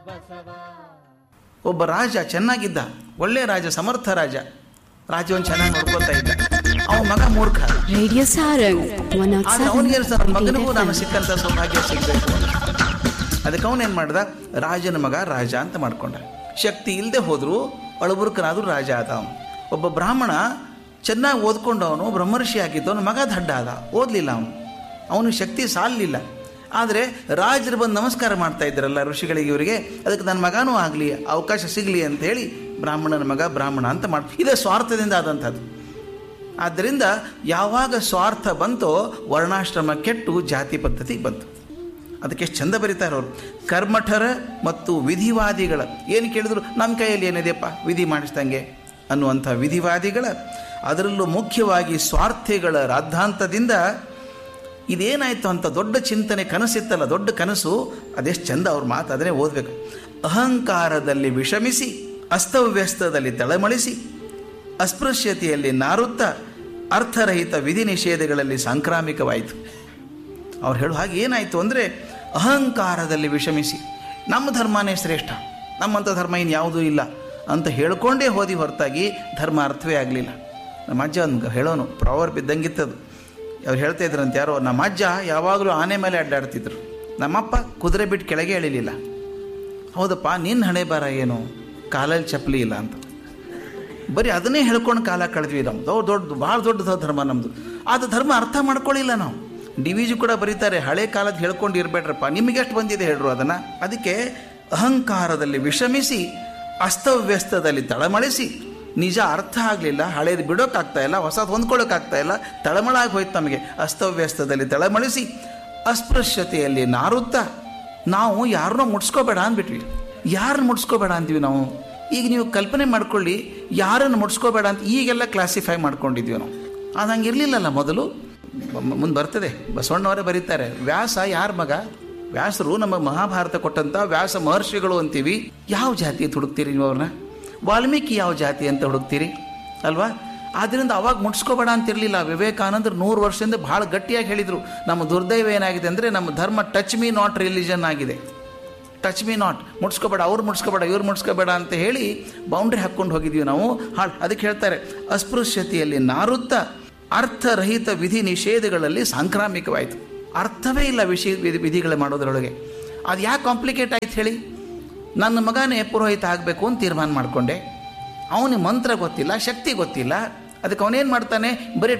ಒಬ್ಬ ರಾಜ ಚೆನ್ನಾಗಿದ್ದ ಒಳ್ಳೆ ರಾಜ ಸಮರ್ಥ ರಾಜ ರಾಜ್ಯವನ್ನು ಚೆನ್ನಾಗಿ ನೋಡ್ಕೊತಾ ಇದ್ದ ಅವನ ಮಗ ಮೂರ್ಖ Radio Sarang, ಆದ್ರೆ ಅವನಿಗೆ ನನ್ನ ಮಗನಿಗೂ ನಾನು 107.8 ಸಿಕ್ಕಂತ ಸೌಭಾಗ್ಯ ಸಿಗ್ಬೇಕು ಅದಕ್ಕೆ ಅವನೇನ್ ಮಾಡ್ದ ರಾಜನ ಮಗ ರಾಜ ಅಂತ ಮಾಡ್ಕೊಂಡ ಶಕ್ತಿ ಇಲ್ಲದೆ ಹೋದ್ರು ಅಳಬುರ್ಕನಾದ್ರೂ ರಾಜ ಆದ ಅವನು ಒಬ್ಬ ಬ್ರಾಹ್ಮಣ ಚೆನ್ನಾಗಿ ಓದ್ಕೊಂಡವನು ಬ್ರಹ್ಮರ್ಷಿ ಆಗಿದ್ದವನು ಮಗ ದಡ್ಡ ಆದ ಓದ್ಲಿಲ್ಲ ಅವನು ಅವನಿಗೆ ಶಕ್ತಿ ಸಾಲಲಿಲ್ಲ ಆದರೆ ರಾಜರು ಬಂದು ನಮಸ್ಕಾರ ಮಾಡ್ತಾ ಇದ್ರಲ್ಲ ಋಷಿಗಳಿಗೆ ಇವರಿಗೆ ಅದಕ್ಕೆ ನನ್ನ ಮಗನೂ ಆಗಲಿ ಅವಕಾಶ ಸಿಗಲಿ ಅಂತ ಹೇಳಿ ಬ್ರಾಹ್ಮಣನ ಮಗ ಬ್ರಾಹ್ಮಣ ಅಂತ ಮಾಡಿ ಇದೇ ಸ್ವಾರ್ಥದಿಂದ ಆದಂಥದ್ದು ಆದ್ದರಿಂದ ಯಾವಾಗ ಸ್ವಾರ್ಥ ಬಂತೋ ವರ್ಣಾಶ್ರಮ ಕೆಟ್ಟು ಜಾತಿ ಪದ್ಧತಿ ಬಂತು ಅದಕ್ಕೆ ಎಷ್ಟು ಚಂದ ಬರೀತಾರೆ ಅವರು ಕರ್ಮಠರ ಮತ್ತು ವಿಧಿವಾದಿಗಳ ಏನು ಕೇಳಿದ್ರು ನಮ್ಮ ಕೈಯಲ್ಲಿ ಏನಿದೆಯಪ್ಪ ವಿಧಿ ಮಾಡಿಸ್ದಂಗೆ ಅನ್ನುವಂಥ ವಿಧಿವಾದಿಗಳ ಅದರಲ್ಲೂ ಮುಖ್ಯವಾಗಿ ಸ್ವಾರ್ಥಿಗಳ ರಾದ್ಧಾಂತದಿಂದ ಇದೇನಾಯ್ತು ಅಂತ ದೊಡ್ಡ ಚಿಂತನೆ ಕನಸಿತ್ತಲ್ಲ ದೊಡ್ಡ ಕನಸು ಅದೆಷ್ಟು ಚಂದ ಅವ್ರ ಮಾತು ಅದನ್ನೇ ಓದಬೇಕು ಅಹಂಕಾರದಲ್ಲಿ ವಿಷಮಿಸಿ ಅಸ್ತವ್ಯಸ್ತದಲ್ಲಿ ತಳಮಳಿಸಿ ಅಸ್ಪೃಶ್ಯತೆಯಲ್ಲಿ ನಾರುತ್ತಾ ಅರ್ಥರಹಿತ ವಿಧಿ ನಿಷೇಧಗಳಲ್ಲಿ ಸಾಂಕ್ರಾಮಿಕವಾಯಿತು ಅವ್ರು ಹೇಳೋ ಹಾಗೆ ಏನಾಯಿತು ಅಂದರೆ ಅಹಂಕಾರದಲ್ಲಿ ವಿಷಮಿಸಿ ನಮ್ಮ ಧರ್ಮನೇ ಶ್ರೇಷ್ಠ ನಮ್ಮಂಥ ಧರ್ಮ ಇನ್ನು ಯಾವುದೂ ಇಲ್ಲ ಅಂತ ಹೇಳ್ಕೊಂಡೇ ಹೋದಿ ಹೊರತಾಗಿ ಧರ್ಮ ಅರ್ಥವೇ ಆಗಲಿಲ್ಲ ನಮ್ಮ ಅಜ್ಜ ಒಂದು ಹೇಳೋನು ಪ್ರಾವರ್ ಬಿದ್ದಂಗಿತ್ತದು ಅವ್ರು ಹೇಳ್ತಾ ಇದ್ರಂತ ಯಾರೋ ನಮ್ಮ ಅಜ್ಜ ಯಾವಾಗಲೂ ಆನೆ ಮೇಲೆ ಅಡ್ಡಾಡ್ತಿದ್ರು ನಮ್ಮಪ್ಪ ಕುದುರೆ ಬಿಟ್ಟು ಕೆಳಗೆ ಎಳಿಲಿಲ್ಲ ಹೌದಪ್ಪ ನಿನ್ನ ಹಣೆ ಬರ ಏನು ಕಾಲಲ್ಲಿ ಚಪ್ಪಲಿ ಇಲ್ಲ ಅಂತ ಬರೀ ಅದನ್ನೇ ಹೇಳ್ಕೊಂಡು ಕಾಲ ಕಳೆದ್ವಿ ನಮ್ದು ದೊಡ್ಡ ದೊಡ್ಡ ಭಾಳ ದೊಡ್ಡ ಧರ್ಮ ನಮ್ಮದು ಅದು ಧರ್ಮ ಅರ್ಥ ಮಾಡ್ಕೊಳ್ಳಿಲ್ಲ ನಾವು ಡಿ ವಿ ಜಿ ಕೂಡ ಬರೀತಾರೆ ಹಳೆ ಕಾಲದ ಹೇಳ್ಕೊಂಡು ಇರಬೇಡ್ರಪ್ಪ ನಿಮಗೆಷ್ಟು ಬಂದಿದೆ ಹೇಳ್ರು ಅದನ್ನು ಅದಕ್ಕೆ ಅಹಂಕಾರದಲ್ಲಿ ವಿಷಮಿಸಿ ಅಸ್ತವ್ಯಸ್ತದಲ್ಲಿ ತಳಮಳಿಸಿ ನಿಜ ಅರ್ಥ ಆಗಲಿಲ್ಲ ಹಳೇದು ಬಿಡೋಕ್ಕಾಗ್ತಾ ಇಲ್ಲ ಹೊಸದು ಹೊಂದ್ಕೊಳ್ಳೋಕ್ಕಾಗ್ತಾ ಇಲ್ಲ ತಳಮಳ ಆಗಿ ಹೋಯ್ತು ನಮಗೆ ಅಸ್ತವ್ಯಸ್ತದಲ್ಲಿ ತಳಮಳಿಸಿ ಅಸ್ಪೃಶ್ಯತೆಯಲ್ಲಿ ನಾರುತ್ತಾ ನಾವು ಯಾರನ್ನೋ ಮುಟ್ಸ್ಕೋಬೇಡ ಅಂದ್ಬಿಟ್ವಿ ಯಾರನ್ನ ಮುಟ್ಸ್ಕೋಬೇಡ ಅಂತೀವಿ ನಾವು ಈಗ ನೀವು ಕಲ್ಪನೆ ಮಾಡ್ಕೊಳ್ಳಿ ಯಾರನ್ನು ಮುಟ್ಸ್ಕೋಬೇಡ ಅಂತ ಈಗೆಲ್ಲ ಕ್ಲಾಸಿಫೈ ಮಾಡ್ಕೊಂಡಿದ್ವಿ ನಾವು ಅದು ಹಂಗೆ ಇರಲಿಲ್ಲಲ್ಲ ಮೊದಲು ಮುಂದೆ ಬರ್ತದೆ ಬಸವಣ್ಣವರೇ ಬರೀತಾರೆ ವ್ಯಾಸ ಯಾರ ಮಗ ವ್ಯಾಸರು ನಮ್ಮ ಮಹಾಭಾರತ ಕೊಟ್ಟಂತ ವ್ಯಾಸ ಮಹರ್ಷಿಗಳು ಅಂತೀವಿ ಯಾವ ಜಾತಿ ಅಂತ ಹುಡುಕ್ತೀರಿ ನೀವು ಅವ್ರನ್ನ ವಾಲ್ಮೀಕಿ ಯಾವ ಜಾತಿ ಅಂತ ಹುಡುಕ್ತೀರಿ ಅಲ್ವಾ ಆದ್ದರಿಂದ ಅವಾಗ ಮುಟ್ಸ್ಕೋಬೇಡ ಅಂತಿರಲಿಲ್ಲ ವಿವೇಕಾನಂದರು ನೂರು ವರ್ಷದಿಂದ ಭಾಳ ಗಟ್ಟಿಯಾಗಿ ಹೇಳಿದರು ನಮ್ಮ ದುರ್ದೈವ ಏನಾಗಿದೆ ಅಂದರೆ ನಮ್ಮ ಧರ್ಮ ಟಚ್ ಮೀ ನಾಟ್ ರಿಲಿಜನ್ ಆಗಿದೆ ಟಚ್ ಮೀ ನಾಟ್ ಮುಟ್ಸ್ಕೋಬೇಡ ಅವ್ರು ಮುಟ್ಸ್ಕೋಬೇಡ ಇವ್ರು ಮುಟ್ಸ್ಕೋಬೇಡ ಅಂತ ಹೇಳಿ ಬೌಂಡ್ರಿ ಹಾಕ್ಕೊಂಡು ಹೋಗಿದ್ವಿ ನಾವು ಹಾಳು ಅದಕ್ಕೆ ಹೇಳ್ತಾರೆ ಅಸ್ಪೃಶ್ಯತೆಯಲ್ಲಿ ನಾರುತ್ತಾ ಅರ್ಥರಹಿತ ವಿಧಿ ನಿಷೇಧಗಳಲ್ಲಿ ಸಾಂಕ್ರಾಮಿಕವಾಯಿತು ಅರ್ಥವೇ ಇಲ್ಲ ವಿಷಯ ವಿಧಿ ವಿಧಿಗಳು ಮಾಡೋದ್ರೊಳಗೆ ಅದು ಯಾಕೆ ಕಾಂಪ್ಲಿಕೇಟ್ ಆಯ್ತು ಹೇಳಿ ನನ್ನ ಮಗನೇ ಪುರೋಹಿತ ಆಗಬೇಕು ಅಂತ ತೀರ್ಮಾನ ಮಾಡಿಕೊಂಡೆ ಅವನಿಗೆ ಮಂತ್ರ ಗೊತ್ತಿಲ್ಲ ಶಕ್ತಿ ಗೊತ್ತಿಲ್ಲ ಅದಕ್ಕೆ ಅವನೇನು ಮಾಡ್ತಾನೆ ಬರೀ